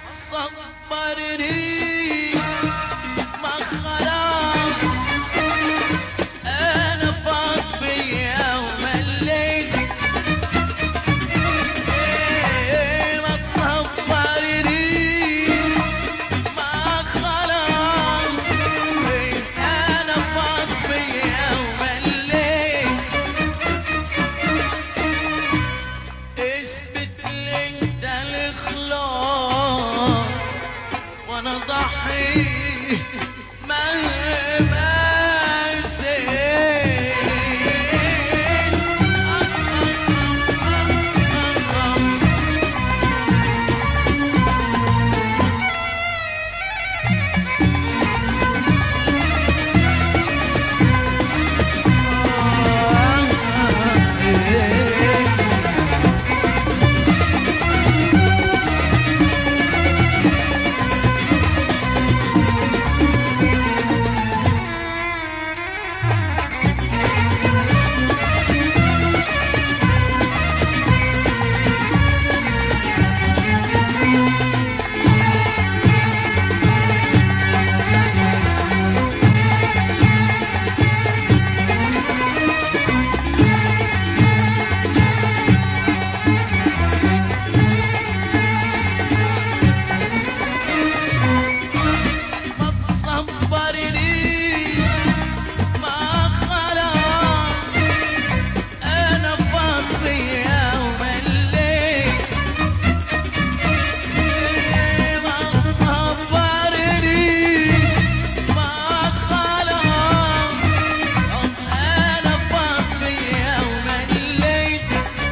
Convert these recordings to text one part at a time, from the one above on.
تصبرني ما خلاص انا فاض بيا ومليت إيه ما تصبرني ما خلاص إيه انا فاض بيا ومليت اثبت لي انت الاخلاص وانا ضحي مهما زين ما تصبرنيش ما خلاص انا فاضي ومليت ما تصبرنيش ما خلاص انا فاضي ومليت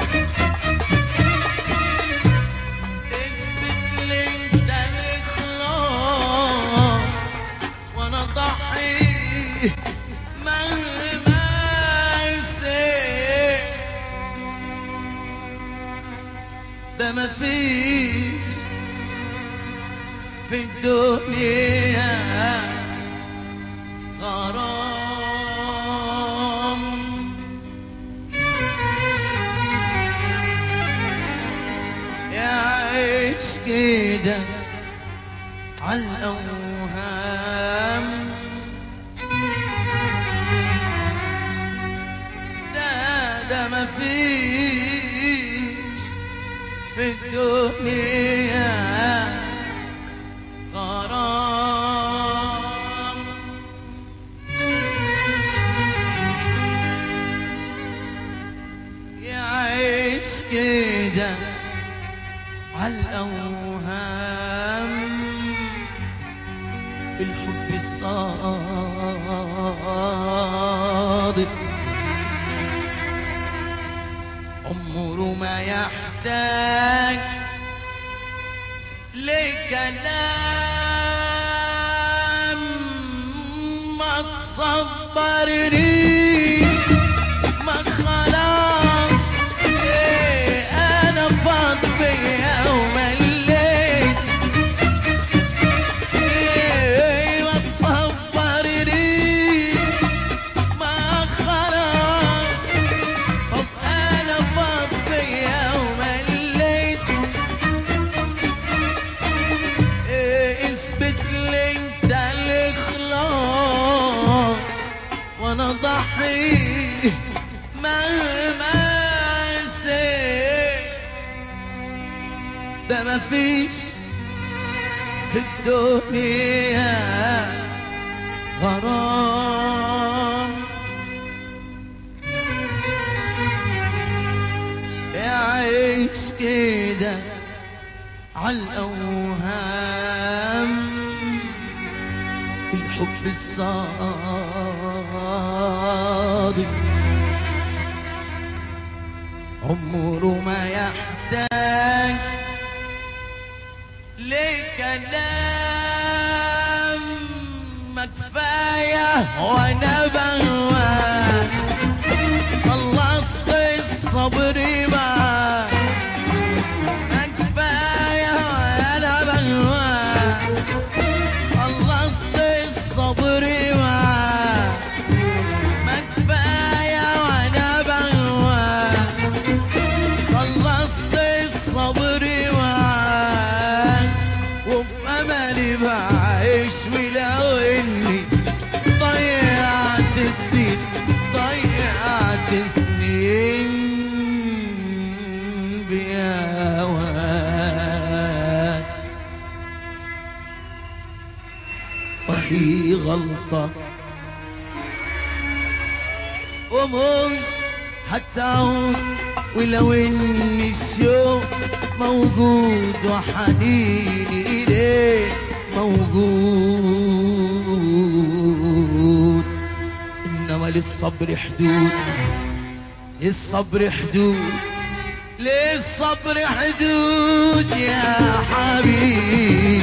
اثبت لي انت الاخلاص وانا ضحي مهما يصير ده مفيش في الدنيا غرام يعيش كده عالأوهام ده ده مفيش في الدنيا غرام يعيش كده عالأوهام الحب الصادق عمره ما يحتاج لكلام ما تصبرنيش ما خلاص إيه انا فاض بيا ومليت إيه ما تصبرنيش ما خلاص طب انا فاض بيا ومليت إيه اثبت لي انت الاخلاص وانا ضحي مهما يصير ده مفيش في الدنيا غرام يعيش كده عالأوهام الحب الصادق عمره ما يحتاج لكلام ما كفاية وانا بهواك خلصت الصبر معاك ما كفاية وانا بهواك خلصت الصبر معاك ما كفاية وانا بهواك خلصت الصبر معاك بعد سنين بياوان وهي غلطة ومش حتى أعود ولو ان الشوق موجود وحنيني اليه موجود انما للصبر حدود للصبر حدود للصبر حدود يا حبيبي